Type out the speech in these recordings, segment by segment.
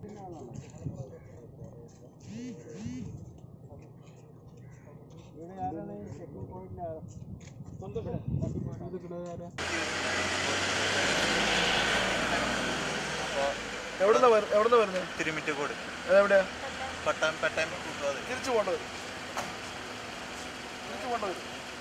എവിടുന്ന എവിടുന്ന വരുന്നത് തിരുമിറ്റക്കോട് അതെവിടെയാ പട്ടാൻ പട്ടാൻ കൂട്ടുവാതെ തിരിച്ചു പോകേണ്ടത് തിരിച്ചു പോകേണ്ടത്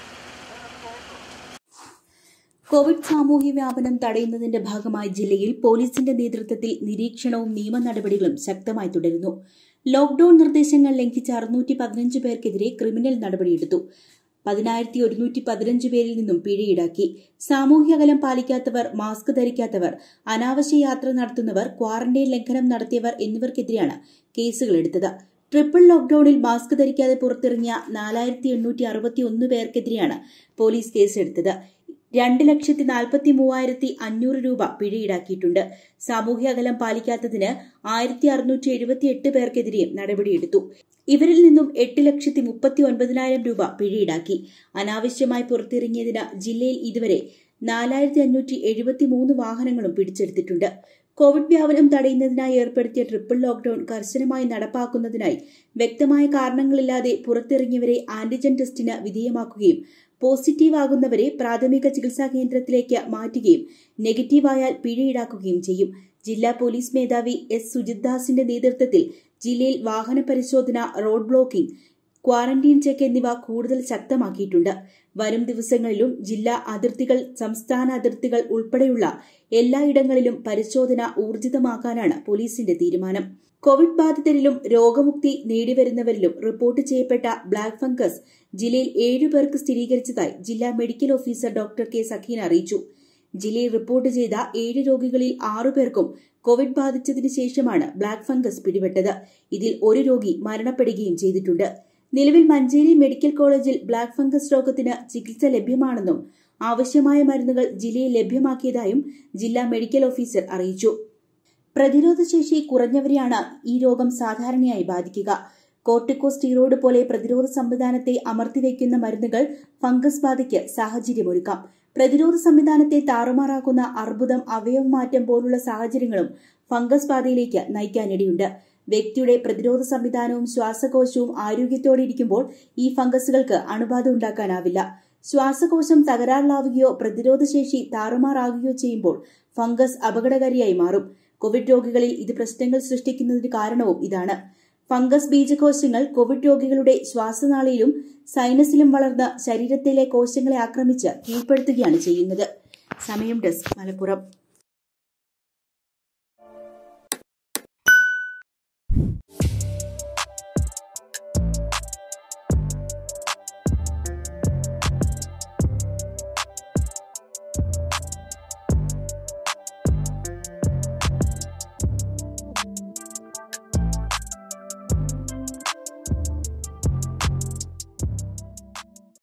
കോവിഡ് സാമൂഹ്യ വ്യാപനം തടയുന്നതിന്റെ ഭാഗമായി ജില്ലയിൽ പോലീസിന്റെ നേതൃത്വത്തിൽ നിരീക്ഷണവും നിയമ നടപടികളും ശക്തമായി തുടരുന്നു ലോക്ഡൌൺ നിർദ്ദേശങ്ങൾ ലംഘിച്ച അറുന്നൂറ്റി പതിനഞ്ച് പേർക്കെതിരെ ക്രിമിനൽ നടപടിയെടുത്തു പതിനായിരത്തി ഒരുന്നൂറ്റി പതിനഞ്ച് പേരിൽ നിന്നും പിഴ ഈടാക്കി സാമൂഹ്യ അകലം പാലിക്കാത്തവർ മാസ്ക് ധരിക്കാത്തവർ അനാവശ്യ യാത്ര നടത്തുന്നവർ ക്വാറന്റൈൻ ലംഘനം നടത്തിയവർ എന്നിവർക്കെതിരെയാണ് കേസുകൾ എടുത്തത് ട്രിപ്പിൾ ലോക്ഡൌണിൽ മാസ്ക് ധരിക്കാതെ പുറത്തിറങ്ങിയ നാലായിരത്തി എണ്ണൂറ്റി അറുപത്തി ഒന്ന് പേർക്കെതിരെയാണ് പോലീസ് കേസെടുത്തത് രണ്ട് ലക്ഷത്തി നാൽപ്പത്തി മൂവായിരത്തി അഞ്ഞൂറ് രൂപ പിഴ ഈടാക്കിയിട്ടുണ്ട് സാമൂഹ്യ അകലം പാലിക്കാത്തതിന് ആയിരത്തി അറുന്നൂറ്റി എഴുപത്തി എട്ട് പേർക്കെതിരെയും നടപടിയെടുത്തു ഇവരിൽ നിന്നും എട്ട് ലക്ഷത്തി മുപ്പത്തി ഒൻപതിനായിരം രൂപ പിഴ ഈടാക്കി അനാവശ്യമായി പുറത്തിറങ്ങിയതിന് ജില്ലയിൽ ഇതുവരെ നാലായിരത്തി അഞ്ഞൂറ്റി എഴുപത്തി മൂന്ന് വാഹനങ്ങളും പിടിച്ചെടുത്തിട്ടുണ്ട് കോവിഡ് വ്യാപനം തടയുന്നതിനായി ഏർപ്പെടുത്തിയ ട്രിപ്പിൾ ലോക്ഡൌൺ കർശനമായി നടപ്പാക്കുന്നതിനായി വ്യക്തമായ കാരണങ്ങളില്ലാതെ പുറത്തിറങ്ങിയവരെ ആന്റിജൻ ടെസ്റ്റിന് വിധേയമാക്കുകയും പോസിറ്റീവ് ആകുന്നവരെ പ്രാഥമിക ചികിത്സാ കേന്ദ്രത്തിലേക്ക് മാറ്റുകയും നെഗറ്റീവായാൽ പിഴ ഈടാക്കുകയും ചെയ്യും ജില്ലാ പോലീസ് മേധാവി എസ് സുജിത് ദാസിന്റെ നേതൃത്വത്തിൽ ജില്ലയിൽ വാഹന പരിശോധന റോഡ് ബ്ലോക്കിംഗ് ക്വാറന്റീൻ ചെക്ക് എന്നിവ കൂടുതൽ ശക്തമാക്കിയിട്ടുണ്ട് വരും ദിവസങ്ങളിലും ജില്ലാ അതിർത്തികൾ സംസ്ഥാന അതിർത്തികൾ ഉൾപ്പെടെയുള്ള എല്ലായിടങ്ങളിലും പരിശോധന ഊർജിതമാക്കാനാണ് പോലീസിന്റെ തീരുമാനം കോവിഡ് ബാധിതരിലും രോഗമുക്തി നേടിവരുന്നവരിലും റിപ്പോർട്ട് ചെയ്യപ്പെട്ട ബ്ലാക്ക് ഫംഗസ് ജില്ലയിൽ ഏഴു പേർക്ക് സ്ഥിരീകരിച്ചതായി ജില്ലാ medical officer doctor K Sakheen അറിയിച്ചു ജില്ലയിൽ റിപ്പോർട്ട് ചെയ്ത ഏഴ് രോഗികളിൽ ആറു പേർക്കും കോവിഡ് ബാധിച്ചതിനു ശേഷമാണ് ബ്ലാക്ക് ഫംഗസ് പിടിപെട്ടത് ഇതിൽ ഒരു രോഗി മരണപ്പെടുകയും ചെയ്തിട്ടുണ്ട് നിലവിൽ മഞ്ചേരി മെഡിക്കൽ കോളേജിൽ ബ്ലാക്ക് ഫംഗസ് രോഗത്തിന് ചികിത്സ ലഭ്യമാണെന്നും ആവശ്യമായ മരുന്നുകൾ ജില്ലയിൽ ലഭ്യമാക്കിയതായും ജില്ലാ മെഡിക്കൽ ഓഫീസർ അറിയിച്ചു പ്രതിരോധശേഷി കുറഞ്ഞവരെയാണ് ഈ രോഗം സാധാരണയായി ബാധിക്കുക കോർട്ടിക്കോസ്റ്റീറോയിഡ് പോലെ പ്രതിരോധ സംവിധാനത്തെ അമർത്തിവെക്കുന്ന മരുന്നുകൾ ഫംഗസ് ബാധയ്ക്ക് സാഹചര്യമൊരുക്കാം പ്രതിരോധ സംവിധാനത്തെ താറുമാറാക്കുന്ന അർബുദം അവയവമാറ്റം പോലുള്ള സാഹചര്യങ്ങളും ഫംഗസ് ബാധയിലേക്ക് നയിക്കാനിടയുണ്ട് വ്യക്തിയുടെ പ്രതിരോധ സംവിധാനവും ശ്വാസകോശവും ആരോഗ്യത്തോടെ ഇരിക്കുമ്പോൾ ഈ ഫംഗസുകൾക്ക് അണുബാധ ഉണ്ടാക്കാനാവില്ല ശ്വാസകോശം തകരാറിലാവുകയോ പ്രതിരോധശേഷി താറുമാറാകുകയോ ചെയ്യുമ്പോൾ ഫംഗസ് അപകടകാരിയായി മാറും കോവിഡ് രോഗികളിൽ ഇത് പ്രശ്നങ്ങൾ സൃഷ്ടിക്കുന്നതിന് കാരണവും ഇതാണ് ഫംഗസ് ബീജകോശങ്ങൾ കോവിഡ് രോഗികളുടെ ശ്വാസനാളിയിലും സൈനസിലും വളർന്ന് ശരീരത്തിലെ കോശങ്ങളെ ആക്രമിച്ച് കീഴ്പ്പെടുത്തുകയാണ് ചെയ്യുന്നത് സമയം ഡെസ്ക് മലപ്പുറം